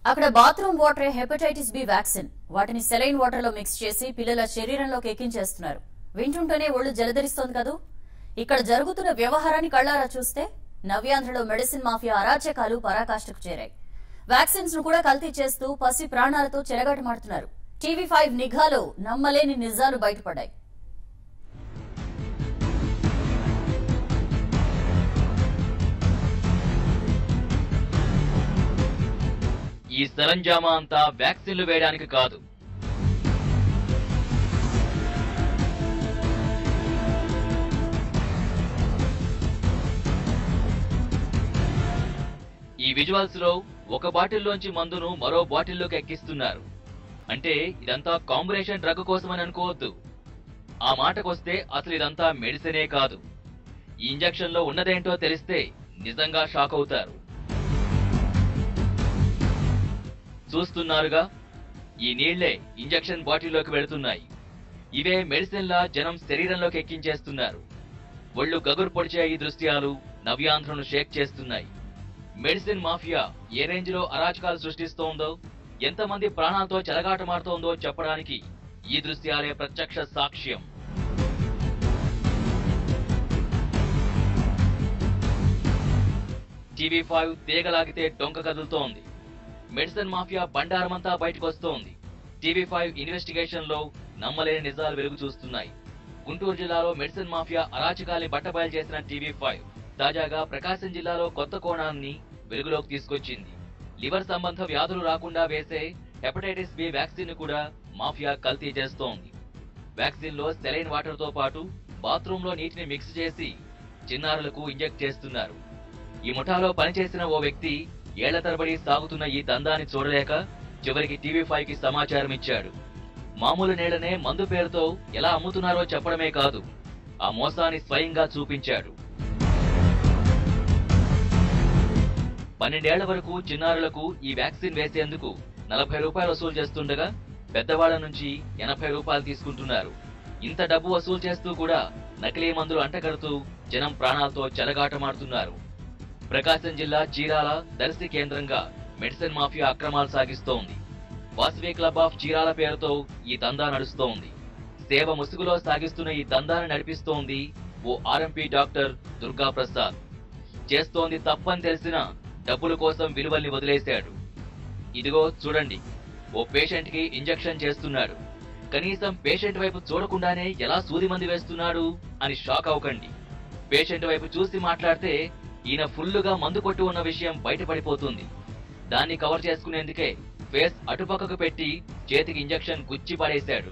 అక్కడ బాత్రూమ్ వాటరే hepatitis B vaccine వాటిని సెలైన్ వాటర్ లో మిక్స్ చేసి పిల్లల శరీరంలోకి ఎక్కించేస్తున్నారు వింటుంటేనే ఒళ్ళు జలధరిస్తోంది కదూ ఇక్కడ జరుగుతున్న వ్యవహారాన్ని కళ్లారా చూస్తే నవ్యాంధ్రలో మెడిసిన్ మాఫియా అరాచకాలు పరాకాష్ఠకు చేరాయి వ్యాక్సిన్స్ ను కూడా కల్తీ చేస్తూ పసి ప్రాణాలతో చెలగాటమాడుతున్నారు టీవీ ఫైవ్ నిఘాలో నమ్మలేని నిజాలు బయటపడ్డాయి ఈ సరంజామా అంతా వ్యాక్సిన్లు వేయడానికి కాదు ఈ విజువల్స్ లో ఒక బాటిల్లోంచి మందును మరో బాటిల్లోకి ఎక్కిస్తున్నారు అంటే ఇదంతా కాంబినేషన్ డ్రగ్ కోసమని అనుకోవద్దు ఆ మాటకొస్తే అసలు ఇదంతా మెడిసినే కాదు ఈ ఇంజెక్షన్ లో ఉన్నదేంటో తెలిస్తే నిజంగా షాక్ అవుతారు చూస్తున్నారుగా ఈ నీళ్లే ఇంజెక్షన్ బాటిల్లోకి వెళుతున్నాయి ఇవే మెడిసిన్లా జనం శరీరంలోకి ఎక్కించేస్తున్నారు ఒళ్ళు గగురు పొడిచే ఈ దృశ్యాలు నవ్యాంధ్రను షేక్ చేస్తున్నాయి మెడిసిన్ మాఫియా ఏ రేంజ్ లో అరాచకాలు సృష్టిస్తోందో ఎంతమంది ప్రాణాలతో చెలగాటమాడుతోందో చెప్పడానికి ఈ దృశ్యాలే ప్రత్యక్ష సాక్ష్యం టీవీ ఫైవ్ తీగలాగితే డొంక కదులుతోంది మెడిసిన్ మాఫియా బండారమంతా బయటకు వస్తోంది టీవీ ఫైవ్ ఇన్వెస్టిగేషన్ లో నమ్మలేని నిజాలు వెలుగు చూస్తున్నాయి గుంటూరు జిల్లాలో మెడిసిన్ మాఫియా అరాచకాల్ని బట్టబయలు చేసిన టీవీ ఫైవ్ తాజాగా ప్రకాశం జిల్లాలో కొత్త కోణాన్ని వెలుగులోకి తీసుకొచ్చింది లివర్ సంబంధ వ్యాధులు రాకుండా వేసే హెపటైటిస్ బి వ్యాక్సిన్ ను కూడా మాఫియా కల్తీ చేస్తోంది వ్యాక్సిన్ లో సెలైన్ వాటర్ తో పాటు బాత్రూమ్ లో నీటిని మిక్స్ చేసి చిన్నారులకు ఇంజెక్ట్ చేస్తున్నారు ఈ ముఠాలో పనిచేసిన ఓ వ్యక్తి ఏళ్ల తరబడి సాగుతున్న ఈ దందాన్ని చూడలేక చివరికి టీవీ ఫైవ్ కి సమాచారం ఇచ్చాడు మామూలు నీళ్లనే మందు పేరుతో ఎలా అమ్ముతున్నారో చెప్పడమే కాదు ఆ మోసాన్ని స్వయంగా చూపించాడు పన్నెండేళ్ల వరకు చిన్నారులకు ఈ వ్యాక్సిన్ వేసేందుకు నలభై రూపాయలు వసూలు చేస్తుండగా పెద్దవాళ్ల నుంచి ఎనభై రూపాయలు తీసుకుంటున్నారు ఇంత డబ్బు వసూలు చేస్తూ కూడా నకిలీ మందులు అంటగడుతూ జనం ప్రాణాలతో చెలగాటమాడుతున్నారు ప్రకాశం జిల్లా చీరాల దర్శి కేంద్రంగా మెడిసిన్ మాఫియా అక్రమాలు సాగిస్తోంది వాసవి క్లబ్ ఆఫ్ చీరాల పేరుతో ఈ దందా నడుస్తోంది సేవ ముసుగులో సాగిస్తున్న ఈ దందాను నడిపిస్తోంది ఓ ఆర్ఎంపీ డాక్టర్ దుర్గా ప్రసాద్ చేస్తోంది తప్పని తెలిసిన డబ్బుల కోసం విలువల్ని వదిలేశాడు ఇదిగో చూడండి ఓ పేషెంట్ కి ఇంజెక్షన్ చేస్తున్నాడు కనీసం పేషెంట్ వైపు చూడకుండానే ఎలా సూది మంది వేస్తున్నాడు అని షాక్ అవ్వకండి పేషెంట్ వైపు చూసి మాట్లాడితే ఈయన ఫుల్లుగా మందు కొట్టి ఉన్న విషయం బయటపడిపోతుంది దాన్ని కవర్ చేసుకునేందుకే ఫేస్ అటుపక్కకు పెట్టి చేతికి ఇంజెక్షన్ గుచ్చి పడేశాడు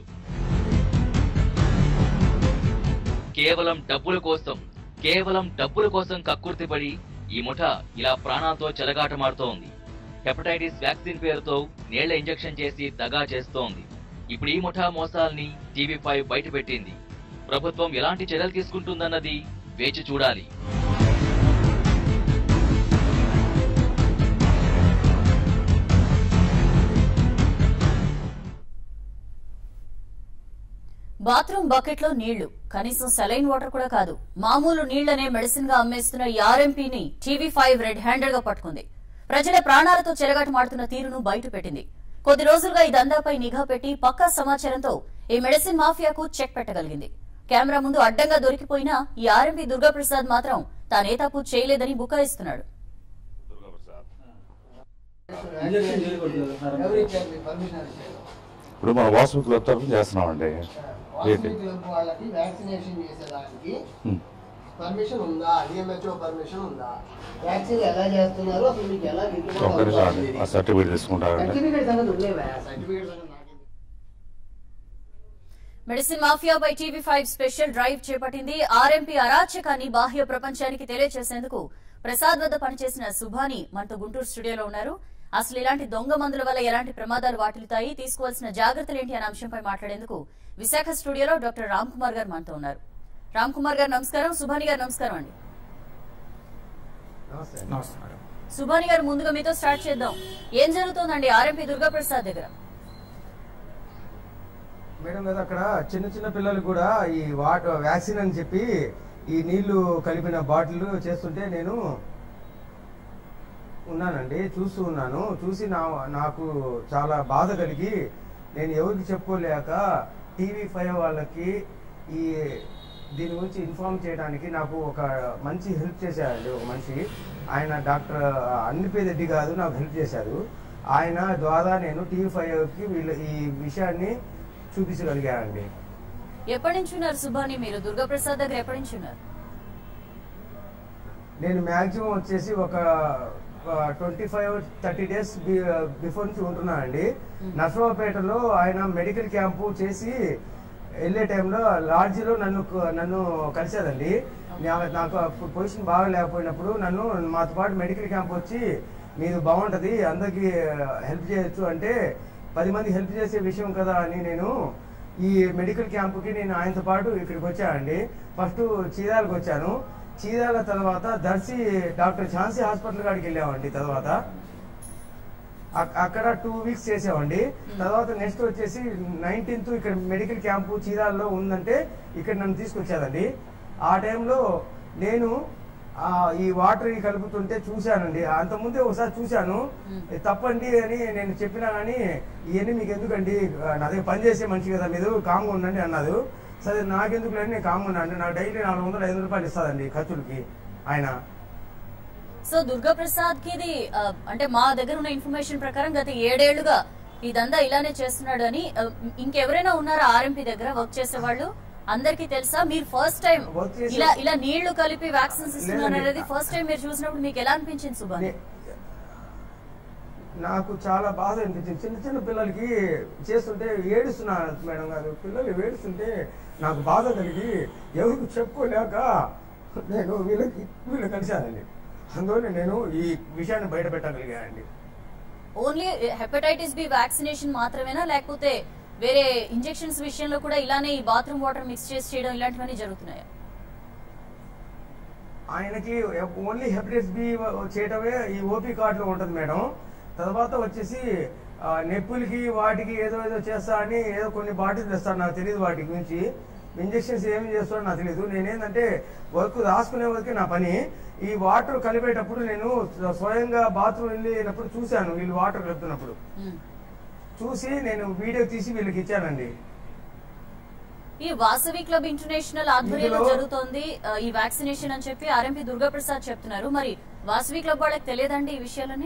కేవలం డబ్బుల కోసం కేవలం డబ్బుల కోసం కక్కుర్తిపడి ఈ ముఠ ఇలా ప్రాణాలతో చెలగాటమాడుతోంది హెపటైటిస్ వ్యాక్సిన్ పేరుతో నీళ్ల ఇంజెక్షన్ చేసి దగా చేస్తోంది ఇప్పుడు ఈ ముఠా మోసాల్ని టీవీ ఫైవ్ బయటపెట్టింది ప్రభుత్వం ఎలాంటి చర్యలు తీసుకుంటుందన్నది వేచి చూడాలి బాత్రూమ్ బకెట్ లో నీళ్లు కనీసం సెలైన్ వాటర్ కూడా కాదు మామూలు నీళ్లనే మెడిసిన్ గా అమ్మేస్తున్న ఈ ఆర్ఎంపీని టీవీ ఫైవ్ రెడ్ హ్యాండెడ్ గా పట్టుకుంది ప్రజల ప్రాణాలతో చెలగాటమాడుతున్న తీరును బయట పెట్టింది కొద్ది రోజులుగా ఈ దందాపై నిఘా పెట్టి పక్కా సమాచారంతో ఈ మెడిసిన్ మాఫియాకు చెక్ పెట్టగలిగింది కెమెరా ముందు అడ్డంగా దొరికిపోయినా ఈ ఆర్ఎంపీ దుర్గాప్రసాద్ మాత్రం తానే తప్పు చేయలేదని బుకాయిస్తున్నాడు ఎవరు ఇచ్చారు మీకు పర్మిషన్ ఇచ్చారు ఇప్పుడు మన వాసు క్లబ్ తరఫున చేస్తున్నామండి ఏంటి వాసవి క్లబ్ వాళ్ళకి వ్యాక్సినేషన్ చేసేదానికి హ్మ్. పర్మిషన్ ఉందా డిఎంహెచ్ఓ పర్మిషన్ ఉందా వ్యాక్సిన్ ఎలా చేస్తున్నారు అసలు మీకు ఎలా ఒక్క నిమిషం ఆగండి. ఆ సర్టిఫికేట్ తీసుకుంటారండి సర్టిఫికేట్ సంగతి ఉండేవా సర్టిఫికేట్ సంగతి నాకేం మెడిసిన్ మాఫియాపై టీవీ ఫైవ్ స్పెషల్ డ్రైవ్ చేపట్టింది ఆర్ఎంపీ అరాచకాన్ని బాహ్య ప్రపంచానికి తెలియజేసేందుకు ప్రసాద్ వద్ద పనిచేసిన సుభాని మనతో గుంటూరు స్టూడియోలో ఉన్నారు అసలు ఇలాంటి దొంగ మందుల వల్ల ఎలాంటి ప్రమాదాలు వాటిల్లుతాయి తీసుకోవాల్సిన జాగ్రత్తలు ఏంటి అనే అంశంపై మాట్లాడేందుకు విశాఖ స్టూడియోలో డాక్టర్ రామ్ కుమార్ గారు మనతో ఉన్నారు రామ్ కుమార్ గారు నమస్కారం సుభాని గారు నమస్కారం అండి నమస్తే సుభాని గారు ముందుగా మీతో స్టార్ట్ చేద్దాం ఏం జరుగుతోందండి ఆర్ఎంపీ దుర్గాప్రసాద్ దగ్గర మేడం కదా అక్కడ చిన్న చిన్న పిల్లలు కూడా ఈ వాటర్ వ్యాక్సిన్ అని చెప్పి ఈ నీళ్లు కలిపిన బాటిల్ చేస్తుంటే నేను ఉన్నానండి చూస్తూ ఉన్నాను చూసి నా నాకు చాలా బాధ కలిగి నేను ఎవరికి చెప్పుకోలేక టీవీ ఫైవ్ వాళ్ళకి ఈ దీని గురించి ఇన్ఫార్మ్ చేయడానికి నాకు ఒక మంచి హెల్ప్ చేశారండి ఒక మనిషి ఆయన డాక్టర్ అన్నిపే రెడ్డి కాదు నాకు హెల్ప్ చేశారు ఆయన ద్వారా నేను టీవీ ఫైవ్కి వీళ్ళ ఈ విషయాన్ని చూపించగలిగానండి ఎప్పటి నుంచి ఉన్నారు సుభాని మీరు దుర్గాప్రసాద్ దగ్గర ఎప్పటి నుంచి ఉన్నారు నేను మ్యాక్సిమం వచ్చేసి ఒక twenty five thirty days before నుంచి ఉంటున్నానండి నర్సరావుపేటలో ఆయన మెడికల్ క్యాంపు చేసి వెళ్ళే టైంలో లాడ్జిలో నన్ను నన్ను కలిసేదండి నా- నాకు అప్పుడు పొజిషన్ బాగా లేకపోయినప్పుడు నన్ను మాతో పాటు మెడికల్ క్యాంప్ వచ్చి మీరు బాగుంటది అందరికి హెల్ప్ చేయొచ్చు అంటే పది మంది హెల్ప్ చేసే విషయం కదా అని నేను ఈ మెడికల్ క్యాంపుకి నేను ఆయనతో పాటు ఇక్కడికి వచ్చానండి ఫస్ట్ చీరాలకు వచ్చాను చీరాల తర్వాత దర్శి డాక్టర్ ఝాన్సీ హాస్పిటల్ కాడికి వెళ్ళామండి తర్వాత అక్- అక్కడ టూ వీక్స్ చేసామండి తర్వాత నెక్స్ట్ వచ్చేసి నైన్టీన్త్ ఇక్కడ మెడికల్ క్యాంపు చీరాల్లో ఉందంటే ఇక్కడ నన్ను తీసుకొచ్చారండి ఆ టైంలో నేను ఆ, ఈ వాటర్ కలుపుతుంటే చూశానండి అంతకుముందే ఒకసారి చూశాను ఇది తప్పండి అని నేను చెప్పినా కానీ ఇవన్నీ మీకు ఎందుకండి ఆ, నా దగ్గర పని చేసే మనిషి కదా మీరు కామ్గా ఉండండి అన్నారు సరే నాకెందుకు లేని నేను కామ్గా ఉన్నాను నాకు డైలీ నాలుగు వందలు ఐదు రూపాయలు ఇస్తాదండి ఖర్చులకి ఆయన సో దుర్గాప్రసాద్ కి ఇది ఆ, అంటే మా దగ్గర ఉన్న ఇన్ఫర్మేషన్ ప్రకారం గత ఏడేళ్లుగా ఇదంతా ఇలానే చేస్తున్నాడు అని ఆ, ఇంకెవరైనా ఉన్నారా ఆర్ఎంపీ దగ్గర వర్క్ చేసే వాళ్ళు అందరికీ తెలుసా మీరు ఫస్ట్ టైం Work చేసే- ఇలా ఇలా నీళ్లు కలిపి వ్యాక్సిన్స్ ఇస్తున్నారు లేదండి. అనేది ఫస్ట్ టైం మీరు చూసినప్పుడు మీకు ఎలా అనిపించింది సుభాని నే- నాకు చాలా బాధ అనిపించింది చిన్న చిన్న పిల్లలకి చేస్తుంటే ఏడుస్తున్నారు మేడం గారు పిల్లలు ఏడుస్తుంటే నాకు బాధ కలిగి ఎవరికి చెప్పుకోలేక నేను వీళ్ళకి వీళ్ళు కలిశానండి అందువల్ల నేను ఈ విషయాన్ని బయట పెట్టగలిగానండి ఓన్లీ హెపటైటిస్ బి వ్యాక్సినేషన్ మాత్రమేనా లేకపోతే వేరే ఇంజెక్షన్స్ విషయంలో కూడా ఇలానే ఈ బాత్రూమ్ వాటర్ మిక్స్ చేసి చేయడం ఇలాంటివన్నీ జరుగుతున్నాయా ఆయనకి ఓన్లీ హెపటైటిస్ బి చేయటమే ఈ ఓపీ కార్డులో ఉంటుంది మేడం తర్వాత వచ్చేసి ఆ, నొప్పులకి వాటికి ఏదో ఏదో చేస్తా అని ఏదో కొన్ని బాటిల్స్ తెస్తాను నాకు తెలియదు వాటి గురించి ఇంజెక్షన్స్ ఏమి చేస్తాడో నాకు తెలియదు నేనేంటంటే వర్క్ రాసుకునే వరకే నా పని ఈ వాటర్ కలిపేటప్పుడు నేను స్వయంగా బాత్రూమ్ వెళ్ళినప్పుడు చూశాను వీళ్ళు వాటర్ కలుపుతున్నప్పుడు ఉమ్. చూసి నేను వీడియో తీసి వీళ్ళకి ఇచ్చానండి ఈ వాసవి క్లబ్ ఇంటర్నేషనల్ ఆధ్వర్యంలో ఇందులో- జరుగుతోంది ఆ, ఈ వ్యాక్సినేషన్ అని చెప్పి ఆర్ఎంపీ దుర్గాప్రసాద్ చెప్తున్నారు మరి వాసవి క్లబ్ వాళ్ళకి తెలియదండి ఈ విషయాలని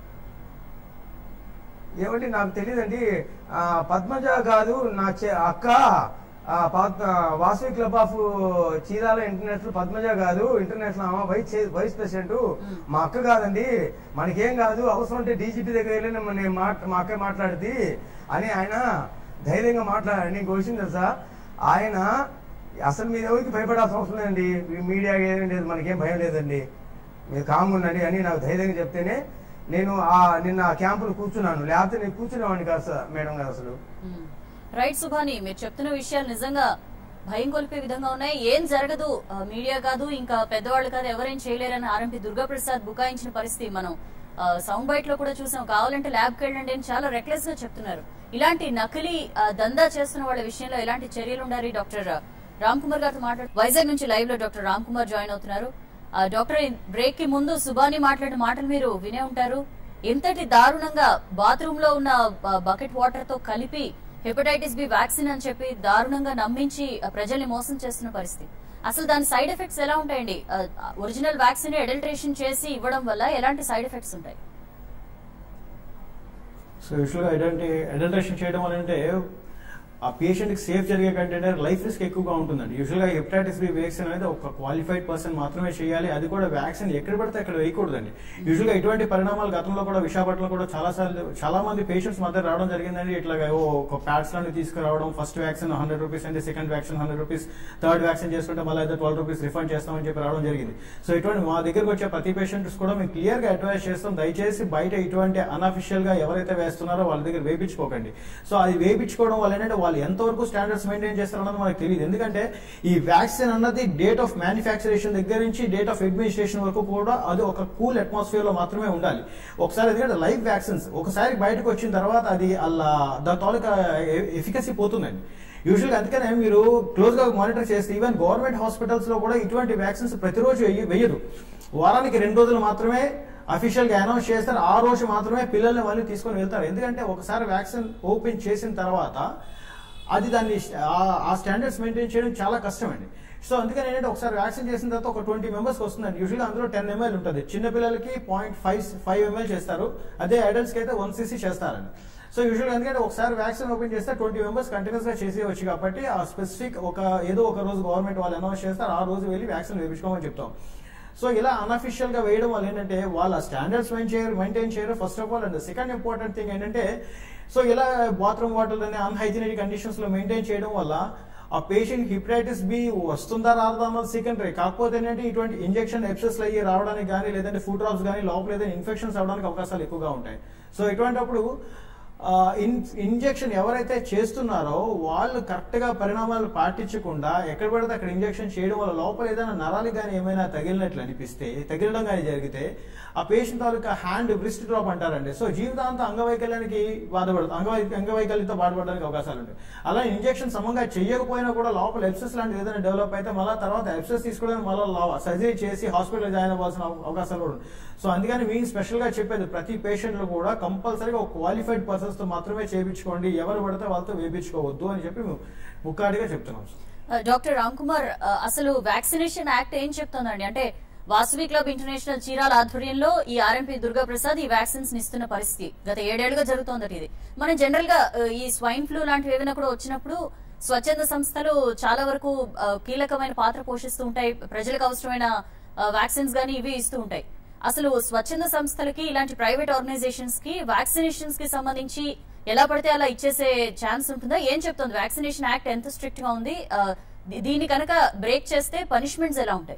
ఏమండి నాకు తెలియదండి ఆ, పద్మజ కాదు నా చె- అక్క ఆ, పద్- ఆ, Vasavi club of Chirala international Padmaja కాదు ఇంటర్నేషనల్ ఆమె వైస్ చే- వైస్ ప్రెసిడెంట్ మా అక్క కాదండి మనకేం కాదు అవసరం ఉంటే డీజీపీ దగ్గర వెళ్ళి నేను- నేను మాట్ మా అక్క మాట్లాడింది అని ఆయన ధైర్యంగా మాట్లాడండి ఇంకో విషయం తెలుసా ఆయన అసలు మీరు ఎవరికి భయపడాల్సిన అవసరం లేదండి ఈ మీడియా ఏం లేదు మనకేం భయం లేదండి మీరు కామ్గా ఉండండి అని నాకు ధైర్యంగా చెప్తేనే నేను ఆ నిన్న ఆ క్యాంపులో కూర్చున్నాను లేకపోతే నేను కూర్చునేవాడిని కాదు సార్ మేడం గారు అసలు ఉమ్. రైట్ సుభాని మీరు చెప్తున్న విషయాలు నిజంగా భయం కొలిపే విధంగా ఉన్నాయి ఏం జరగదు ఆ, మీడియా కాదు ఇంకా పెద్దవాళ్ళు కాదు ఎవరేం చేయలేరని ఆర్ఎంపీ దుర్గాప్రసాద్ బుకాయించిన పరిస్థితి మనం ఆ, సౌండ్ బైట్ లో కూడా చూసాం కావాలంటే ల్యాబ్కి వెళ్ళండి అని చాలా రెక్లెస్ గా చెప్తున్నారు ఇలాంటి నకిలీ ఆ, దందా చేస్తున్న వాళ్ళ విషయంలో ఎలాంటి చర్యలు ఉండాలి డాక్టర్ రామ్ కుమార్ గారితో మాట్లాడు వైజాగ్ నుంచి లైవ్ లో డాక్టర్ రామ్ కుమార్ జాయిన్ అవుతున్నారు ఆ, డాక్టర్ బ్రేక్ కి ముందు సుబాని మాట్లాడిన మాటలు మీరు వినే ఉంటారు ఎంతటి దారుణంగా బాత్రూమ్ లో ఉన్న బ- బకెట్ వాటర్ తో కలిపి హెపటైటిస్ బి వ్యాక్సిన్ అని చెప్పి దారుణంగా నమ్మించి ఆ, ప్రజల్ని మోసం చేస్తున్న పరిస్థితి అసలు దాని సైడ్ ఎఫెక్ట్స్ ఎలా ఉంటాయండి ఆ, ఒరిజినల్ వ్యాక్సిన్ అడల్ట్రేషన్ చేసి ఇవ్వడం వల్ల ఎలాంటి సైడ్ ఎఫెక్ట్స్ ఉంటాయి సో యూజువల్గా ఐడెంటి ఐడెంటిఫికేషన్ చేయడం వల్ల అంటే ఆ పేషెంట్కి సేఫ్ జరిగే కంటే లైఫ్ రిస్క్ ఎక్కువగా ఉంటుందండి యూజువల్గా హెపటైటిస్ బి వ్యాక్సిన్ అనేది ఒక క్వాలిఫైడ్ పర్సన్ మాత్రమే చేయాలి అది కూడా వ్యాక్సిన్ ఎక్కడ పడితే అక్కడ వేయకూడదండి యూజువల్గా ఇటువంటి పరిణామాలు గతంలో కూడా విశాఖపట్నంలో కూడా చాలా సార్లు చాలా మంది పేషెంట్స్ మధ్య రావడం జరిగిందండి ఇట్లా ఓ ఒక ప్యాడ్స్ లాంటి తీసుకురావడం ఫస్ట్ వ్యాక్సిన్ హండ్రెడ్ రూపీస్ అంటే second vaccine hundred rupees third vaccine చేసుకుంటే మళ్ళీ అయితే ట్వెల్వ్ రూపీస్ రిఫండ్ చేస్తామని చెప్పి రావడం జరిగింది సో ఇటువంటి మా దగ్గరకు వచ్చే ప్రతి పేషెంట్స్ కూడా మేము క్లియర్ గా అడ్వైస్ చేస్తాం దయచేసి బయట ఇటువంటి అన్అఫిషియల్ గా ఎవరైతే వేస్తున్నారో వాళ్ళ దగ్గర వేపించుకోకండి సో అది వేపించుకోవడం వల్ల ఏంటంటే వాళ్ళు ఎంతవరకు స్టాండర్డ్స్ మెయింటైన్ చేస్తారు అన్నది మనకు తెలియదు ఎందుకంటే ఈ వ్యాక్సిన్ అన్నది డేట్ ఆఫ్ మ్యానుఫ్యాక్చరేషన్ దగ్గర నుంచి డేట్ ఆఫ్ అడ్మినిస్ట్రేషన్ వరకు కూడా అది ఒక కూల్ అట్మాస్ఫియర్ లో మాత్రమే ఉండాలి ఒకసారి ఎందుకంటే లైవ్ వ్యాక్సిన్స్ ఒకసారి బయటకు వచ్చిన తర్వాత అది అలా దాని తాలూకా ఎఫికసీ పోతుందండి యూజువల్ గా అందుకనే మీరు క్లోజ్ గా మానిటర్ చేస్తే ఈవెన్ గవర్నమెంట్ హాస్పిటల్స్ లో కూడా ఇటువంటి వ్యాక్సిన్స్ ప్రతిరోజు వెయ్య- వెయ్యరు వారానికి రెండు రోజులు మాత్రమే అఫీషియల్ గా అనౌన్స్ చేస్తారు ఆ రోజు మాత్రమే పిల్లల్ని వాళ్ళు తీసుకొని వెళ్తారు ఎందుకంటే ఒకసారి వ్యాక్సిన్ ఓపెన్ చేసిన తర్వాత అది దాన్ని ఆ- ఆ స్టాండర్డ్స్ మెయింటైన్ చేయడం చాలా కష్టం అండి సో అందుకని ఏంటంటే ఒకసారి వ్యాక్సిన్ చేసిన తర్వాత ఒక ట్వంటీ మెంబర్స్ వస్తుందండి యూజువల్గా అందులో టెన్ ఎంఎల్ ఉంటుంది చిన్న పిల్లలకి పాయింట్ ఫైవ్ ఫైవ్ ఎంఎల్ చేస్తారు అదే అడల్ట్స్ కి అయితే వన్ సీసీ చేస్తారండి సో యూజువల్గా ఎందుకంటే ఒకసారి వ్యాక్సిన్ ఓపెన్ చేస్తే ట్వంటీ మెంబర్స్ కంటిన్యూస్ గా చేసేవచ్చు కాబట్టి ఆ స్పెసిఫిక్ ఒక ఏదో ఒక రోజు గవర్నమెంట్ వాళ్ళు అనౌన్స్ చేస్తారు ఆ రోజు వెళ్ళి వ్యాక్సిన్ వేయించుకోమని చెప్తాం సో ఇలా అన్అఫిషియల్ గా వేయడం వల్ల ఏంటంటే వాళ్ళ స్టాండర్డ్స్ మెయిన్ చేయరు మెయింటైన్ చేయరు first of all and second important thing ఏంటంటే సో ఇలా బాత్రూమ్ వాటర్ అనే అన్హైజీనిక్ కండిషన్స్ లో మెయింటైన్ చేయడం వల్ల ఆ పేషెంట్ హిపటైటిస్ బి వస్తుందా రాదా అన్నది సెకండరీ కాకపోతే ఏంటంటే ఇటువంటి ఇంజెక్షన్ ఎప్సెస్ అయ్యి రావడానికి కానీ లేదంటే ఫుడ్ డ్రాప్స్ కానీ లోపల ఏదైనా ఇన్ఫెక్షన్స్ అవడానికి అవకాశాలు ఎక్కువగా ఉంటాయి సో ఇటువంటిప్పుడు ఇంజెక్షన్ ఎవరైతే చేస్తున్నారో వాళ్ళు కరెక్ట్ గా పరిణామాలు పాటించకుండా ఎక్కడ పడితే అక్కడ ఇంజెక్షన్ చేయడం వల్ల లోపల ఏదైనా నరాలు కానీ ఏమైనా తగిలినట్లు అనిపిస్తే తగిలడం కానీ జరిగితే ఆ పేషెంట్ తాలూకా హ్యాండ్ బ్రిస్ట్ డ్రాప్ అంటారండి సో జీవితాంతం అంగవైకల్యానికి బాధపడుతుంది అంగవై అంగవైకల్యంతో బాధపడడానికి అవకాశాలు ఉంటాయి అలా ఇంజెక్షన్ సమంగా చేయకపోయినా కూడా లోపల ఎప్సెస్ లాంటిది ఏదైనా డెవలప్ అయితే మళ్ళీ తర్వాత ఎప్సెస్ తీసుకోవడానికి మళ్ళీ సర్జరీ చేసి హాస్పిటల్ జాయిన్ అవ్వాల్సిన అవ- అవకాశాలు కూడా ఉన్నాయి సో అందుకని మేము స్పెషల్ గా చెప్పేది ప్రతి పేషెంట్ లో కూడా కంపల్సరీగా ఒక క్వాలిఫైడ్ పర్సన్స్ తో మాత్రమే చేయించుకోండి ఎవరు పడితే వాళ్ళతో వేయించుకోవద్దు అని చెప్పి మేము ముక్కాడిగా చెప్తున్నాం సార్ ఆ, డాక్టర్ రామ్ కుమార్ ఆ, అసలు వ్యాక్సినేషన్ యాక్ట్ ఏం చెప్తోందండి అంటే వాసవి క్లబ్ ఇంటర్నేషనల్ చీరాల ఆధ్వర్యంలో ఈ ఆర్ఎంపీ దుర్గా ప్రసాద్ ఈ వ్యాక్సిన్స్ ఇస్తున్న పరిస్థితి గత ఏడేళ్లుగా జరుగుతోందట ఇది మనం జనరల్ గా ఆ, ఈ స్వైన్ ఫ్లూ లాంటివి ఏమైనా కూడా వచ్చినప్పుడు స్వచ్ఛంద సంస్థలు చాలా వరకు ఆ, కీలకమైన పాత్ర పోషిస్తూ ఉంటాయి ప్రజలకు అవసరమైన వ్యాక్సిన్స్ గానీ ఇవి ఇస్తూ ఉంటాయి అసలు స్వచ్ఛంద సంస్థలకి ఇలాంటి ప్రైవేట్ ఆర్గనైజేషన్స్ కి వ్యాక్సినేషన్స్ కి సంబంధించి ఎలా పడితే అలా ఇచ్చేసే ఛాన్స్ ఉంటుందా ఏం చెప్తుంది వ్యాక్సినేషన్ యాక్ట్ ఎంత స్ట్రిక్ట్ గా ఉంది ఆ, దీ- దీన్ని కనుక బ్రేక్ చేస్తే పనిష్మెంట్స్ ఎలా ఉంటాయి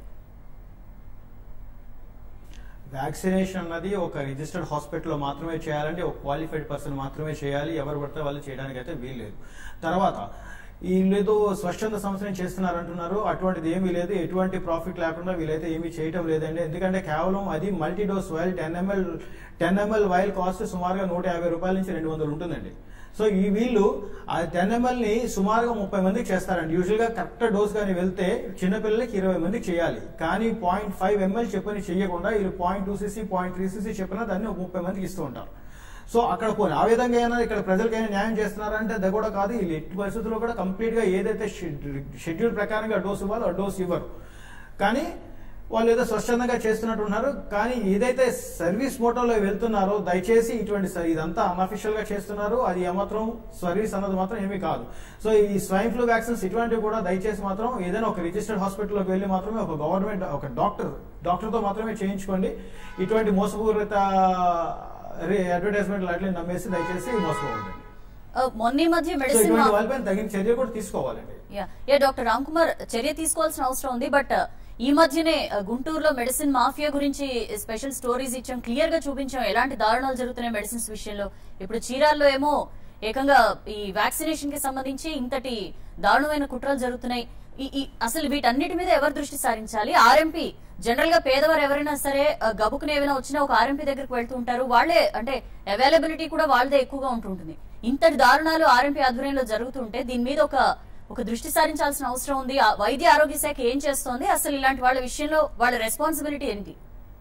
వ్యాక్సినేషన్ అన్నది ఒక రిజిస్టర్డ్ హాస్పిటల్లో మాత్రమే చేయాలంటే ఒక క్వాలిఫైడ్ పర్సన్ మాత్రమే చేయాలి ఎవరు పడితే వాళ్ళు చేయడానికి అయితే వీల్లేదు తర్వాత వీళ్ళేదో స్వచ్ఛంద సంస్థని చేస్తున్నారు అంటున్నారు అటువంటిది ఏమీ లేదు ఎటువంటి ప్రాఫిట్ లేకుండా వీళ్ళైతే ఏమీ చేయటం లేదండి ఎందుకంటే కేవలం అది multi dose vial ten ML ten ML vial cost సుమారుగా నూట యాభై రూపాయల నుంచి రెండు వందలు ఉంటుందండి సో ఈ వీళ్ళు ఆ టెన్ ఎంఎల్ ని సుమారుగా ముప్పై మందికి చేస్తారండి యూజువల్ గా కరెక్ట్ డోస్ కానీ వెళ్తే చిన్నపిల్లలకి ఇరవై మందికి చేయాలి కానీ పాయింట్ ఫైవ్ ఎంఎల్ చెప్పని చేయకుండా వీళ్ళు point two CC point three CC చెప్పినా దాన్ని ఒక ముప్పై మందికి ఇస్తూ ఉంటారు సో అక్కడ పోనీ ఆ విధంగా అయినా ఇక్కడ ప్రజలకైనా న్యాయం చేస్తున్నారంటే అది కూడా కాదు వీళ్ళు ఎట్టి పరిస్థితుల్లో కూడా కంప్లీట్ గా ఏదైతే షెడ్యూల్ ప్రకారంగా డోస్ ఇవ్వాలో ఆ డోస్ ఇవ్వరు కానీ వాళ్ళు ఏదో స్వచ్ఛందంగా చేస్తున్నట్టు ఉన్నారు కానీ ఏదైతే సర్వీస్ మోటోలో వెళ్తున్నారో దయచేసి ఇటువంటి స- ఇదంతా అన్అఫిషియల్ గా చేస్తున్నారు అది ఏమాత్రం సర్వీస్ అన్నది మాత్రం ఏమీ కాదు సో ఈ స్వైన్ ఫ్లూ వ్యాక్సిన్స్ ఇటువంటివి కూడా దయచేసి మాత్రం ఏదైనా ఒక రిజిస్టర్డ్ హాస్పిటల్లోకి వెళ్ళి మాత్రమే ఒక గవర్నమెంట్ ఒక డాక్టర్ డాక్టర్ తో మాత్రమే చేయించుకోండి ఇటువంటి మోసపూరిత అడ్వర్టైజ్మెంట్ అట్లా నమ్మేసి దయచేసి మోసపోవద్దండి ఆ, మొన్న ఈ మధ్య సో మెడిసిన్ ఇటువంటి వాళ్ళపైన తగిన చర్య కూడా తీసుకోవాలండి yeah yeah doctor Ram Kumar చర్య తీసుకోవాల్సిన అవసరం ఉంది బట్ ఈ మధ్యనే ఆ, గుంటూరులో మెడిసిన్ మాఫియా గురించి స్పెషల్ స్టోరీస్ ఇచ్చాం క్లియర్ గా చూపించాం ఎలాంటి దారుణాలు జరుగుతున్నాయి మెడిసిన్స్ విషయంలో ఇప్పుడు చీరాల్లో ఏమో ఏకంగా ఈ వ్యాక్సినేషన్ కి సంబంధించి ఇంతటి దారుణమైన కుట్రలు జరుగుతున్నాయి ఈ- ఈ అసలు వీటన్నిటి మీద ఎవరు దృష్టి సారించాలి ఆర్ఎంపీ జనరల్ గా పేదవారు ఎవరైనా సరే ఆ, గబుకుని ఏమైనా వచ్చినా ఒక ఆర్ఎంపీ దగ్గరికి వెళ్తూ ఉంటారు వాళ్ళే అంటే అవైలబిలిటీ కూడా వాళ్ళదే ఎక్కువగా ఉంటుంటుంది ఇంతటి దారుణాలు ఆర్ఎంపీ ఆధ్వర్యంలో జరుగుతుంటే దీని మీద ఒక ఒక దృష్టి సారించాల్సిన అవసరం ఉంది ఆ వైద్య ఆరోగ్య శాఖ ఏం చేస్తోంది అసలు ఇలాంటి వాళ్ళ విషయంలో వాళ్ళ రెస్పాన్సిబిలిటీ ఏంటి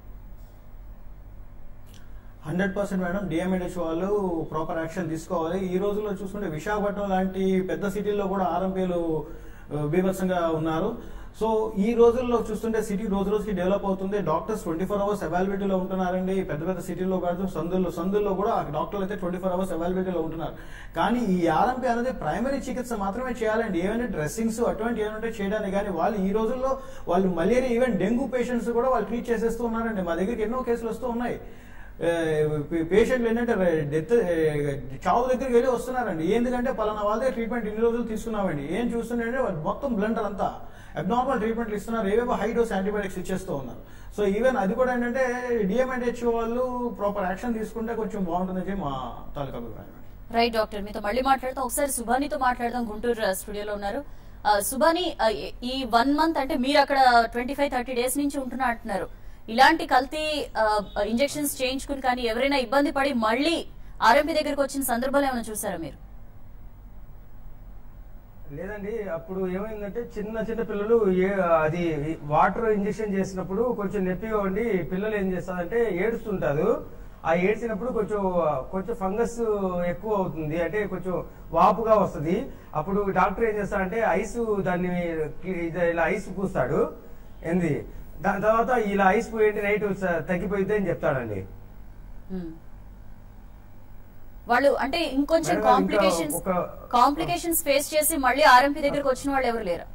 హండ్రెడ్ పర్సెంట్ మేడం డిఎంఎన్హెచ్ వాళ్ళు ప్రాపర్ యాక్షన్ తీసుకోవాలి ఈ రోజుల్లో చూసుకుంటే విశాఖపట్నం లాంటి పెద్ద సిటీల్లో కూడా ఆర్ఎంపీలు బీభత్సంగా ఉన్నారు సో ఈ రోజుల్లో చూస్తుంటే సిటీ రోజు రోజుకి డెవలప్ అవుతుంది డాక్టర్స్ ట్వంటీ ఫోర్ అవర్స్ అవైలబిలిటీలో ఉంటున్నారండి పెద్ద పెద్ద సిటీల్లో కాదు సందుల్లో సందుల్లో కూడా డాక్టర్లు అయితే ట్వంటీ ఫోర్ అవర్స్ అవైలబిలిటీలో ఉంటున్నారు కానీ ఈ ఆర్ఎంపీ అనేది ప్రైమరీ చికిత్స మాత్రమే చేయాలండి ఏమైనా డ్రెస్సింగ్స్ అటువంటి ఏమంటే చేయడానికి కానీ వాళ్ళు ఈ రోజుల్లో వాళ్ళు మలేరియా ఈవెన్ డెంగ్యూ పేషెంట్స్ కూడా వాళ్ళు ట్రీట్ చేసేస్తూ ఉన్నారండి మా దగ్గరికి ఎన్నో కేసులు వస్తూ ఉన్నాయి పేషెంట్లు ఏంటంటే డెత్ చావు దగ్గరికి వెళ్ళి వస్తున్నారండి ఎందుకంటే పలానా వాళ్ళదే ట్రీట్మెంట్ ఇన్ని రోజులు తీసుకున్నామండి ఏం చూస్తుంటే వాళ్ళు మొత్తం బ్లండర్ అంతా అబ్నార్మల్ ట్రీట్మెంట్లు ఇస్తున్నారు ఏవేవో హై డోస్ యాంటీబయాటిక్స్ ఇచ్చేస్తూ ఉన్నారు సో ఈవెన్ అది కూడా ఏంటంటే డిఎంఎన్హెచ్ వాళ్ళు ప్రాపర్ యాక్షన్ తీసుకుంటే కొంచెం బాగుంటుందని చెప్పి మా తాలూకా అభిప్రాయం రైట్ డాక్టర్ మీతో మళ్ళీ మాట్లాడతాం ఒకసారి సుభానితో మాట్లాడదాం గుంటూరు ఆ, స్టూడియోలో ఉన్నారు ఆ, సుభాని ఆ, ఈ- ఈ వన్ మంత్ అంటే మీరు అక్కడ ట్వంటీ ఫైవ్ థర్టీ డేస్ నుంచి ఉంటున్నా అంటున్నారు ఇలాంటి కల్తీ ఇంజెక్షన్స్ చేయించుకుని కానీ ఎవరైనా ఇబ్బంది పడి మళ్ళీ ఆర్ఎంపీ దగ్గరికి వచ్చిన సందర్భాలు ఏమైనా చూసారా మీరు లేదండి అప్పుడు ఏమైందంటే చిన్న చిన్న పిల్లలు ఏ అది వాటర్ ఇంజెక్షన్ చేసినప్పుడు కొంచెం నొప్పిగా ఉండి పిల్లలు ఏం చేస్తారంటే ఏడుస్తుంటారు ఆ ఏడ్చినప్పుడు కొంచెం కొంచెం ఫంగస్ ఎక్కువ అవుతుంది అంటే కొంచెం వాపుగా వస్తుంది అప్పుడు డాక్టర్ ఏం చేస్తాడంటే ఐస్ దాన్ని ఇది ఇలా ఐస్ పూస్తాడు ఏంది దాని తర్వాత ఇలా ఐస్ పోయింది నైట్ తగ్గిపోయింది అని చెప్తాడండి ఉమ్. వాళ్ళు అంటే ఇంకొంచెం మేడం, ఇంకా కాంప్లికేషన్స్ ఒక- కాంప్లికేషన్స్ ఫేస్ చేసి మళ్ళీ ఆర్ఎంపీ దగ్గరకు వచ్చిన వాళ్ళు ఎవరు లేరు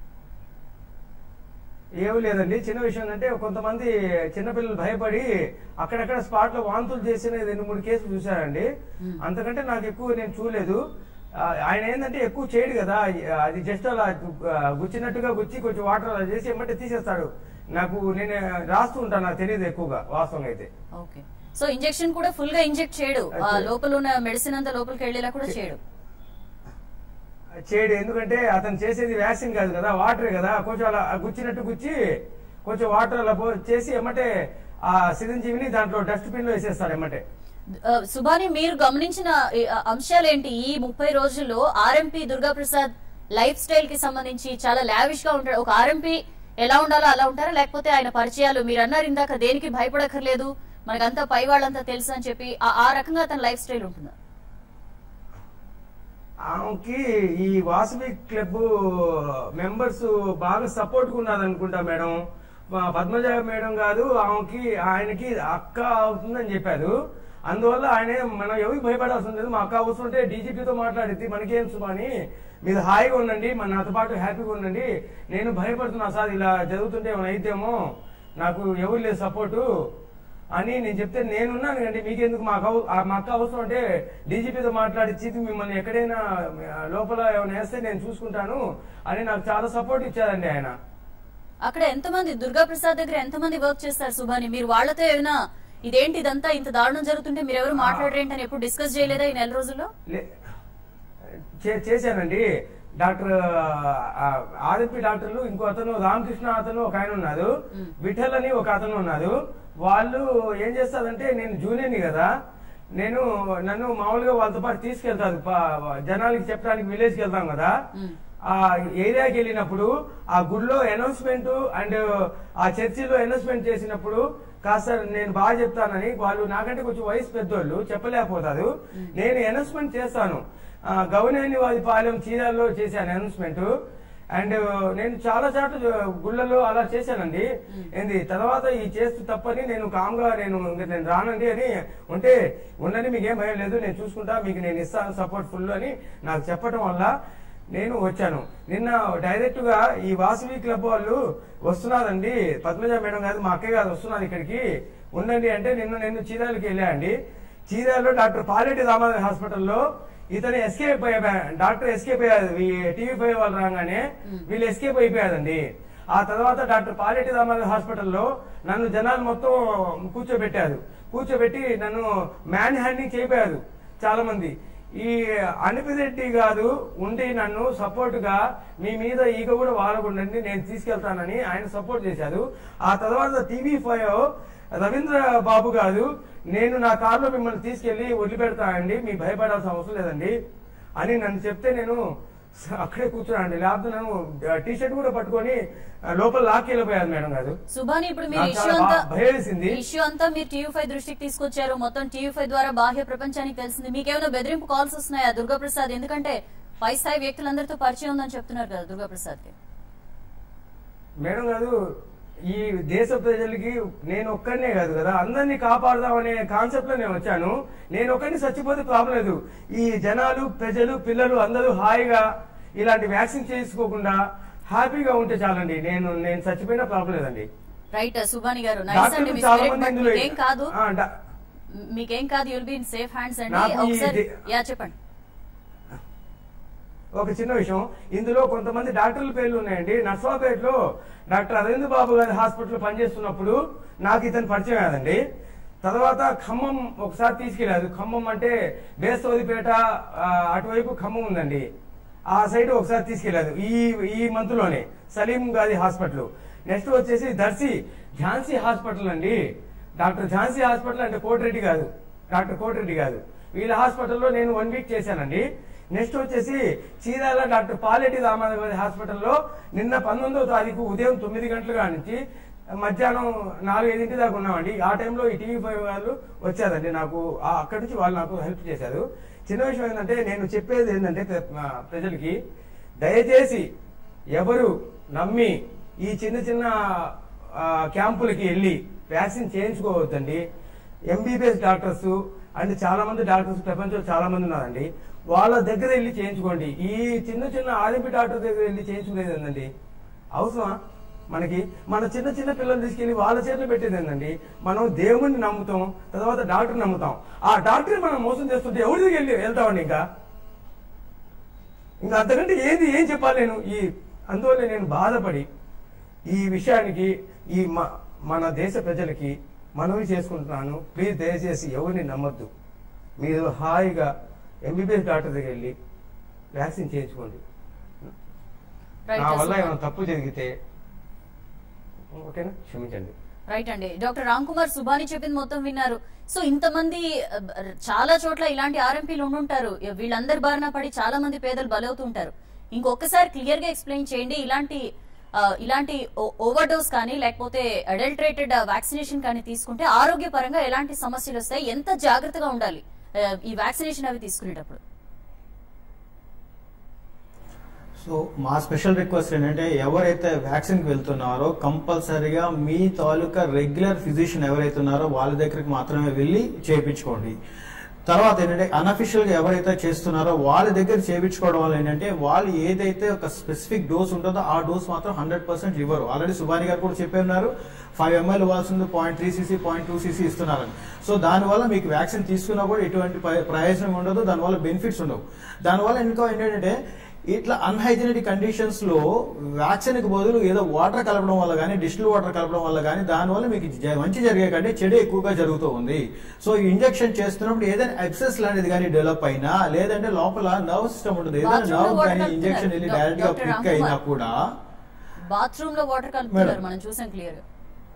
ఏమి లేదండి చిన్న విషయం అంటే కొంతమంది చిన్నపిల్లలు భయపడి అక్కడక్కడ స్పాట్ లో వాంతులు చేసిన రెండు మూడు కేసులు చూశారండి అంతకంటే నాకు ఎక్కువ నేను చూడలేదు ఆ, ఆయన ఏంటంటే ఎక్కువ చేయడు కదా అది జస్ట్ అలా ఆ, గుచ్చినట్టుగా గుచ్చి కొంచెం వాటర్ అలా చేసి ఏమంటే తీసేస్తాడు నాకు నేను రాస్తూ ఉంటాను నాకు తెలియదు ఎక్కువగా వాస్తవం అయితే ఓకే సో ఇంజెక్షన్ కూడా ఫుల్ గా ఇంజెక్ట్ చేయడు ఆ అయితే- లోపల ఉన్న మెడిసిన్ అంతా లోపలికి వెళ్ళేలా కూడా చేయడు చేయడు ఎందుకంటే అతను చేసేది వ్యాక్సిన్ కాదు కదా వాటరే కదా కొంచెం అలా గుచ్చినట్టు గుచ్చి కొంచెం వాటర్ అలా పో- చేసి ఏమంటే ఆ సిరంజీవిని దాంట్లో డస్ట్బిన్ లో వేసేస్తాడు ఏమంటే ఆ, సుభాని మీరు గమనించిన ఈ, ఆ, అంశాలేంటి ఈ ముప్పై రోజుల్లో RMP Durga Prasad lifestyle కి సంబంధించి చాలా లావిష్ గా ఉంటాడు ఒక ఆర్ఎంపీ ఎలా ఉండాలో అలా ఉంటారా లేకపోతే ఆయన పరిచయాలు మీరు అన్నారు ఇందాక దేనికి భయపడక్కర్లేదు మనకంతా పై వాళ్ళంతా తెలుసు అని చెప్పి ఆ- ఆ రకంగా తన లైఫ్ స్టైల్ ఉంటుందా ఆమెకి ఈ వాసవి క్లబ్ మెంబర్స్ బాగా సపోర్ట్ ఉన్నది అనుకుంటా మేడం మా పద్మజ మేడం కాదు ఆమెకి ఆయనకి అక్క అవుతుందని చెప్పారు అందువల్ల ఆయన మనం ఎవరికి భయపడాల్సిన లేదు మా అక్క అవసరం ఉంటే డీజీపీతో మాట్లాడిద్ది మనకేం సుమాని మీరు హాయిగా ఉండండి మన నాతో పాటు హ్యాపీగా ఉండండి నేను భయపడుతున్నా సార్ ఇలా జరుగుతుంటే ఏమైనా అయితేమో నాకు ఎవరు లేదు సపోర్టు అని నేను చెప్తే నేనున్నాను కండి మీకెందుకు మాకు అవ- ఆ మా అక్క అవసరం అంటే డీజీపీతో మాట్లాడిచ్చి మిమ్మల్ని ఎక్కడైనా ఆ, లోపల ఏమైనా వేస్తే నేను చూసుకుంటాను అని నాకు చాలా సపోర్ట్ ఇచ్చారండి ఆయన అక్కడ ఎంతమంది దుర్గా ప్రసాద్ దగ్గర ఎంతమంది వర్క్ చేస్తారు సుభాని మీరు వాళ్ళతో ఏమైనా ఇదేంటి ఇదంతా ఇంత దారుణం జరుగుతుంటే మీరు ఎవరు మాట్లాడరేంటి అని ఎప్పుడు డిస్కస్ చేయలేదా ఈ నెల రోజుల్లో లే- చే- చేశానండి డాక్టర్ ఆర్ఎంపీ డాక్టర్లు ఇంకో అతను రామకృష్ణ అతను ఒక ఆయన ఉన్నారు విఠల్ అని ఒక అతను ఉన్నారు వాళ్ళు ఏం చేస్తారంటే నేను జూనియర్ని కదా నేను నన్ను మామూలుగా వాళ్ళతో పాటు తీసుకెళ్తారు ప- జనాలకి చెప్పడానికి విలేజ్కి వెళ్తాం కదా ఆ ఏరియాకి వెళ్ళినప్పుడు ఆ గుడిలో అనౌన్స్మెంట్ అండ్ ఆ చర్చిలో అనౌన్స్మెంట్ చేసినప్పుడు కాస్త నేను బాగా చెప్తానని వాళ్ళు నాకంటే కొంచెం వయసు పెద్దోళ్ళు చెప్పలేకపోతారు నేను అనౌన్స్మెంట్ చేస్తాను ఆ, గౌనేని వారి పాలెం చీరాల్లో చేశాను అనౌన్స్మెంట్ అండ్ నేను చాలా చాటు గుళ్ళలో అలా చేశానండి ఏంది తర్వాత ఈ చేస్తూ తప్పని నేను కామ్గా నేను ఇంక నేను రానండి అని ఉంటే ఉండండి మీకేం భయం లేదు నేను చూసుకుంటా మీకు నేను ఇస్తాను సపోర్ట్ ఫుల్ అని నాకు చెప్పడం వల్ల నేను వచ్చాను నిన్న డైరెక్ట్ గా ఈ వాసవి క్లబ్ వాళ్ళు వస్తున్నారండి పద్మజ మేడం గారు మా అక్కయ్య గారు వస్తున్నారు ఇక్కడికి ఉండండి అంటే నిన్న నేను చీరాలకి వెళ్ళాండి చీరాల్లో డాక్టర్ పాలెటి రామారావు హాస్పిటల్లో ఇతను ఎస్కేప్ అయిపోయా డాక్టర్ ఎస్కేప్ అయ్యారు టీవీ ఫైవ్ వాళ్ళు రాగానే వీళ్ళు ఎస్కేప్ అయిపోయారండి ఆ తర్వాత డాక్టర్ పాలెటి రామారావు హాస్పిటల్లో నన్ను జనాలు మొత్తం కూర్చోబెట్టారు కూర్చోబెట్టి నన్ను మ్యాన్ హ్యాండింగ్ చేపారు చాలా మంది ఈ అనిపిరెడ్డి గారు ఉండి నన్ను సపోర్ట్ గా మీ మీద ఈగ కూడా వాడకుండండి నేను తీసుకెళ్తానని ఆయన సపోర్ట్ చేశారు ఆ తర్వాత టీవీ ఫైవ్ రవీంద్ర బాబు గారు నేను నా కారులో మిమ్మల్ని తీసుకెళ్లి వదిలిపెడతానండి మీ భయపడాల్సిన అవసరం లేదండి అని నన్ను చెప్తే నేను స- అక్కడే కూర్చున్నానండి లేకపోతే నేను టీ షర్ట్ కూడా పట్టుకొని ఆ, లోపల లాక్కి వెళ్ళిపోయాను మేడం గారు సుభాని ఇప్పుడు మీరు నాకు ఇష్యూ చాలా అంతా బా- భయమేసింది. ఇష్యూ అంతా మీరు టీవీ ఫైవ్ దృష్టికి తీసుకొచ్చారు మొత్తం టీవీ ఫైవ్ ద్వారా బాహ్య ప్రపంచానికి తెలిసింది మీకేమైనా బెదిరింపు కాల్స్ వస్తున్నాయా దుర్గా ప్రసాద్ ఎందుకంటే పై స్థాయి వ్యక్తులందరితో పరిచయం ఉందని చెప్తున్నారు కదా దుర్గా ప్రసాద్ కి మేడం గారు ఈ దేశ ప్రజలకి నేను ఒక్కరినే కాదు కదా అందరినీ కాపాడదామనే కాన్సెప్ట్ లో నేను వచ్చాను నేను ఒక్కరిని చచ్చిపోతే ప్రాబ్లం లేదు ఈ జనాలు ప్రజలు పిల్లలు అందరూ హాయిగా ఇలాంటి వ్యాక్సిన్ చేసుకోకుండా హ్యాపీగా ఉంటే చాలండి నేను నేను చచ్చిపోయినా ప్రాబ్లం లేదండి రైట్ సుభాని గారు నైస్ అండి డాక్టర్లు మీ చాలా spirit, మంది but ఇందులో మీకేం కాదు ఆ, డా- మీకేం కాదు you'll be in safe hands అండి నాకు ఈ ఒకసారి ది- యా చెప్పండి ఒక చిన్న విషయం ఇందులో కొంతమంది డాక్టర్ల పేర్లు ఉన్నాయండి నర్సాపేటలో డాక్టర్ అరవింద్ బాబు గారి హాస్పిటల్ పనిచేస్తున్నప్పుడు నాకు ఇతను పరిచయం అయ్యాదండి తర్వాత ఖమ్మం ఒకసారి తీసుకెళ్లారు ఖమ్మం అంటే బేస్తవదిపేట ఆ, అటువైపు ఖమ్మం ఉందండి ఆ సైడ్ ఒకసారి తీసుకెళ్లారు ఈ ఈ మంత్ లోనే సలీం గారి హాస్పిటల్ నెక్స్ట్ వచ్చేసి దర్శి ఝాన్సీ హాస్పిటల్ అండి డాక్టర్ ఝాన్సీ హాస్పిటల్ అంటే కోటిరెడ్డి కాదు డాక్టర్ కోటిరెడ్డి కాదు వీళ్ళ హాస్పిటల్లో నేను వన్ వీక్ చేశానండి నెక్స్ట్ వచ్చేసి చీరాల డాక్టర్ పాలెటి రామారావు హాస్పిటల్లో నిన్న పంతొమ్మిదవ తారీఖు ఉదయం తొమ్మిది గంటల కాడ నుంచి మధ్యాహ్నం నాలుగైదింటి దాకా ఉన్నామండి ఆ టైంలో ఈ టీవీ ఫైవ్ వాళ్ళు వచ్చారండి నాకు ఆ- అక్కడి నుంచి వాళ్ళు నాకు హెల్ప్ చేశారు చిన్న విషయం ఏంటంటే నేను చెప్పేది ఏంటంటే ప్ర- ఆ, ప్రజలకి దయచేసి ఎవరు నమ్మి ఈ చిన్న చిన్న ఆ, క్యాంపులకి వెళ్ళి వ్యాక్సిన్ చేయించుకోవద్దండి ఎంబీబీఎస్ డాక్టర్స్ అండ్ చాలా మంది డాక్టర్స్ ప్రపంచంలో చాలా మంది ఉన్నారండి వాళ్ళ దగ్గర వెళ్ళి చేయించుకోండి ఈ చిన్న చిన్న ఆర్ఎంపీ డాక్టర్ దగ్గర వెళ్ళి చేయించుకునేది ఏంటండి అవసరమా మనకి మన చిన్న చిన్న పిల్లలు తీసుకెళ్లి వాళ్ళ చేతిలో పెట్టేది ఏంటండి మనం దేవుణ్ణి నమ్ముతాం తర్వాత డాక్టర్ నమ్ముతాం ఆ డాక్టర్ మనం మోసం చేస్తుంటే ఎవరి దగ్గర వెళ్ళి వెళ్తామండి ఇంకా ఇంకా అంతకంటే ఏది ఏం చెప్పాలి నేను ఈ అందువల్ల నేను బాధపడి ఈ విషయానికి ఈ మ- మన దేశ ప్రజలకి మనవి చేసుకుంటున్నాను ప్లీజ్ దయచేసి ఎవరిని నమ్మొద్దు మీరు హాయిగా ఎంబీబీఎస్ డాక్టర్ దగ్గర వెళ్ళి వ్యాక్సిన్ చేయించుకోండి రైట్ నా వల్ల సుభాని. ఏమైనా తప్పు జరిగితే ఓకేనా క్షమించండి రైట్ అండి డాక్టర్ రామ్ కుమార్ సుభాని చెప్పింది మొత్తం విన్నారు సో ఇంతమంది ఆ, చాలా చోట్ల ఇలాంటి ఆర్ఎంపీలు ఉండుంటారు వీళ్ళందరి బారిన పడి చాలా మంది పేదలు బలవుతుంటారు ఇంకొకసారి క్లియర్ గా ఎక్స్ప్లెయిన్ చేయండి ఇలాంటి ఆ, ఇలాంటి ఓవర్ డోస్ కానీ లేకపోతే అడల్టరేటెడ్ వ్యాక్సినేషన్ కానీ తీసుకుంటే ఆరోగ్యపరంగా ఎలాంటి సమస్యలు వస్తాయి ఎంత జాగ్రత్తగా ఉండాలి ఆ, ఈ వ్యాక్సినేషన్ అవి తీసుకునేటప్పుడు సో మా స్పెషల్ రిక్వెస్ట్ ఏంటంటే ఎవరైతే వ్యాక్సిన్ కి వెళ్తున్నారో కంపల్సరీగా మీ తాలూకా రెగ్యులర్ ఫిజిషియన్ ఎవరైతే ఉన్నారో వాళ్ళ దగ్గరికి మాత్రమే వెళ్ళి చేయించుకోండి తర్వాత ఏంటంటే అన్అఫిషియల్ గా ఎవరైతే చేస్తున్నారో వాళ్ళ దగ్గర చేయించుకోవడం వల్ల ఏంటంటే వాళ్ళు ఏదైతే ఒక స్పెసిఫిక్ డోస్ ఉంటుందో ఆ డోస్ మాత్రం హండ్రెడ్ పర్సెంట్ ఇవ్వరు ఆల్రెడీ సుబాని గారు కూడా చెప్పి ఉన్నారు ఫైవ్ ఎంఎల్ ఇవ్వాల్సింది point three CC point two CC ఇస్తున్నారని సో దానివల్ల మీకు వ్యాక్సిన్ తీసుకున్నా కూడా ఎటువంటి ప్ర- ప్రయోజనం ఉండదు దానివల్ల బెనిఫిట్స్ ఉండవు దానివల్ల ఇంకా ఏంటంటే ఇట్లా అన్హైజీనిక్ కండిషన్స్ లో వ్యాక్సిన్ కి బదులు ఏదో వాటర్ కలపడం వల్ల కానీ డిస్టిల్ వాటర్ కలపడం వల్ల కానీ దానివల్ల మీకు జ- మంచి జరిగే కంటే చెడు ఎక్కువగా జరుగుతూ ఉంది సో ఈ ఇంజెక్షన్ చేస్తున్నప్పుడు ఏదైనా ఎబ్సెస్ లాంటిది కానీ డెవలప్ అయినా లేదంటే లోపల నర్వ్ సిస్టమ్ ఉంటుంది ఏదైనా Bathroom లో నర్వ్ water కానీ కలుపుతున్నారు. ఇంజెక్షన్ వెళ్ళి డా- డైరెక్ట్ గా డాక్టర్ క్లిక్ రామ్కుమార్. అయినా కూడా బాత్రూమ్ లో వాటర్ కలుపుతున్నారు మేడం. మనం చూసాం క్లియర్ గా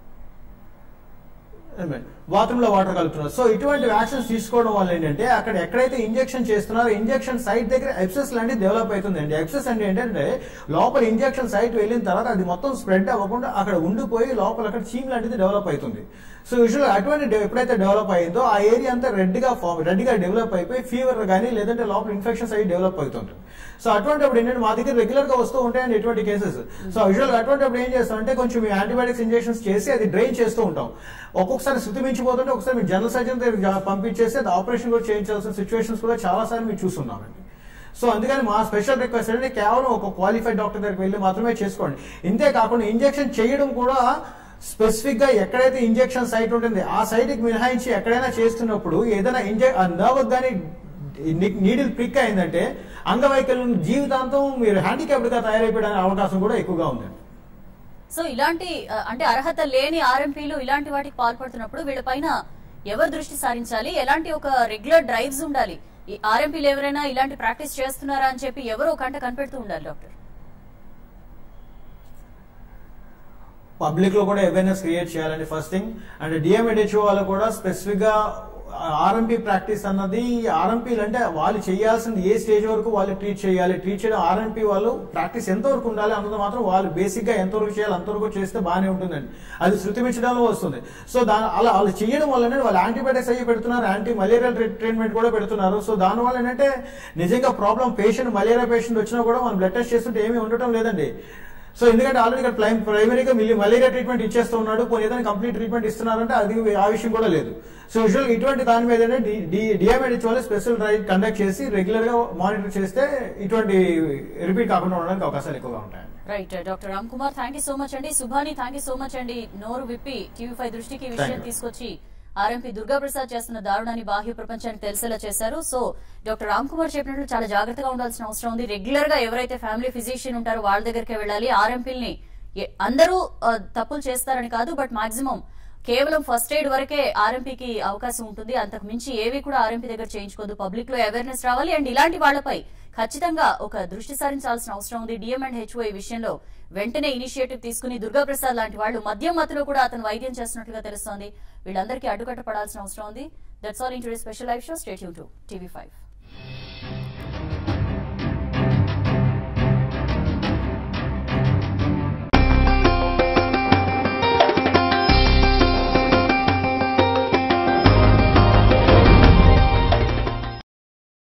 బాత్రూమ్ లో వాటర్ కలుపుతున్నారు సో ఇటువంటి వ్యాక్సిన్స్ తీసుకోవడం వల్ల ఏంటంటే అక్కడ ఎక్కడైతే ఇంజెక్షన్ చేస్తున్నారో ఇంజెక్షన్ సైట్ దగ్గర ఎప్సెస్ లాంటిది డెవలప్ అవుతుందండి ఎప్సెస్ అంటే ఏంటంటే లోపల ఇంజెక్షన్ సైట్ వెళ్ళిన తర్వాత అది మొత్తం స్ప్రెడ్ అవ్వకుండా అక్కడ ఉండిపోయి లోపల అక్కడ చీమ్ లాంటిది డెవలప్ అవుతుంది సో యూజువల్ అటువంటి డె- ఎప్పుడైతే డెవలప్ అయిందో ఆ ఏరియా అంతా రెడ్ గా ఫామ్ రెడ్ గా డెవలప్ అయిపోయి ఫీవర్ కానీ లేదంటే లోపల ఇన్ఫెక్షన్స్ అయ్యి డెవలప్ అవుతుంటుంది సో అటువంటి అప్పుడు ఏంటంటే మా దగ్గర రెగ్యులర్ గా వస్తూ ఉంటాయండి ఎటువంటి కేసెస్ సో యూజువల్ అటువంటి అప్పుడు ఏం చేస్తాం అంటే కొంచెం యాంటీబయాటిక్స్ ఇంజెక్షన్స్ చేసి అది డ్రైన్ చేస్తూ ఉంటాం ఒక్కొక్కసారి శృతి మించిపోతుంటే ఒకసారి మీరు జనరల్ సర్జన్ దగ్గర పంపించేసి అది ఆపరేషన్ కూడా చేయించాల్సిన సిచ్యువేషన్స్ కూడా చాలా సార్లు మీరు చూస్తున్నామండి సో అందుకని మా స్పెషల్ రిక్వెస్ట్ అంటే కేవలం ఒక క్వాలిఫైడ్ డాక్టర్ దగ్గరికి వెళ్ళి మాత్రమే చేసుకోండి ఇంతే కాకుండా ఇంజెక్షన్ చేయడం కూడా స్పెసిఫిక్ గా ఎక్కడైతే ఇంజెక్షన్ సైట్ ఉంటుంది ఆ సైట్ కి మినహాయించి ఎక్కడైనా చేస్తున్నప్పుడు ఏదైనా ఇంజె ఆ నర్వ్ కానీ నీడిల్ ప్రిక్ అయిందంటే అంగవైకల్యం జీవితాంతం మీరు హ్యాండిక్యాప్డ్ గా తయారైపోయడానికి అవకాశం కూడా ఎక్కువగా ఉందండి సో ఇలాంటి ఆ, అంటే అర్హత లేని ఆర్ఎంపీలు ఇలాంటి వాటికి పాల్పడుతున్నప్పుడు వీళ్ళపైన ఎవరు దృష్టి సారించాలి ఎలాంటి ఒక రెగ్యులర్ డ్రైవ్స్ ఉండాలి ఈ ఆర్ఎంపీలు ఎవరైనా ఇలాంటి ప్రాక్టీస్ చేస్తున్నారా అని చెప్పి ఎవరు ఒక కంట కనిపెడుతూ ఉండాలి డాక్టర్ పబ్లిక్ లో కూడా అవేర్నెస్ క్రియేట్ చేయాలండి ఫస్ట్ థింగ్ అండ్ డిఎంఎడ్హెచ్ఓ వాళ్ళు కూడా స్పెసిఫిక్ గా ఆర్ఎంపీ ప్రాక్టీస్ అన్నది ఆర్ఎంపీలు అంటే వాళ్ళు చేయాల్సింది ఏ స్టేజ్ వరకు వాళ్ళు ట్రీట్ చేయాలి ట్రీట్ చేయడం ఆర్ఎంపీ వాళ్ళు ప్రాక్టీస్ ఎంతవరకు ఉండాలి అన్నది మాత్రం వాళ్ళు బేసిక్ గా ఎంతవరకు చేయాలి అంతవరకు చేస్తే బాగానే ఉంటుందండి అది శృతి మించడంలో వస్తుంది సో దాని అలా వాళ్ళు చేయడం వల్లనే వాళ్ళు యాంటీబయాటిక్స్ అయ్యి పెడుతున్నారు యాంటీ మలేరియల్ ట్రీట్మెంట్ కూడా పెడుతున్నారు సో దానివల్ల ఏంటంటే నిజంగా ప్రాబ్లం పేషెంట్ మలేరియా పేషెంట్ వచ్చినా కూడా మనం బ్లడ్ టెస్ట్ చేస్తుంటే ఏమీ ఉండటం లేదండి సో ఎందుకంటే ఆల్రెడీ ఇక్కడ ప్రైమ్ ప్రైమరీగా మిల్లి మలేరియా ట్రీట్మెంట్ ఇచ్చేస్తూ ఉన్నాడు పోనీ ఏదైనా కంప్లీట్ ట్రీట్మెంట్ ఇస్తున్నారంటే అది ఆ విషయం కూడా లేదు సో యూజువల్ ఇటువంటి దాని మీద డిఎంఎడ్హెచ్ వాళ్ళు స్పెషల్ డ్రైవ్ కండక్ట్ చేసి రెగ్యులర్ గా మానిటర్ చేస్తే ఇటువంటి రిపీట్ కాకుండా ఉండడానికి అవకాశాలు ఎక్కువగా ఉంటాయి right doctor Ram Kumar thank you so much అండి Subhani thank you so much అండి నోరు విప్పి టీవీ ఫైవ్ దృష్టికి ఈ విషయం Thank you. తీసుకొచ్చి ఆర్ఎంపీ దుర్గా ప్రసాద్ చేస్తున్న దారుణాన్ని బాహ్య ప్రపంచానికి తెలిసేలా చేశారు సో డాక్టర్ రామ్ కుమార్ చెప్పినట్లు చాలా జాగ్రత్తగా ఉండాల్సిన అవసరం ఉంది రెగ్యులర్ గా ఎవరైతే ఫ్యామిలీ ఫిజిషియన్ ఉంటారో వాళ్ళ దగ్గరికి వెళ్ళాలి ఆర్ఎంపీల్ని అందరూ ఆ, తప్పులు చేస్తారని కాదు బట్ మాక్సిమం కేవలం ఫస్ట్ ఎయిడ్ వరకే ఆర్ఎంపీకి అవకాశం ఉంటుంది అంతకు మించి ఏవి కూడా ఆర్ఎంపీ దగ్గర చేయించుకోదు పబ్లిక్ లో అవేర్నెస్ రావాలి అండ్ ఇలాంటి వాళ్ళపై ఖచ్చితంగా ఒక దృష్టి సారించాల్సిన అవసరం ఉంది డిఎం అండ్ హెచ్ఓ ఈ విషయంలో వెంటనే ఇనిషియేటివ్ తీసుకుని దుర్గా ప్రసాద్ లాంటి వాళ్ళు మద్యం మత్తులో కూడా అతను వైద్యం చేస్తున్నట్లుగా తెలుస్తోంది వీళ్ళందరికీ అడ్డుకట్ట పడాల్సిన అవసరం ఉంది that's all in today special live show state to TV five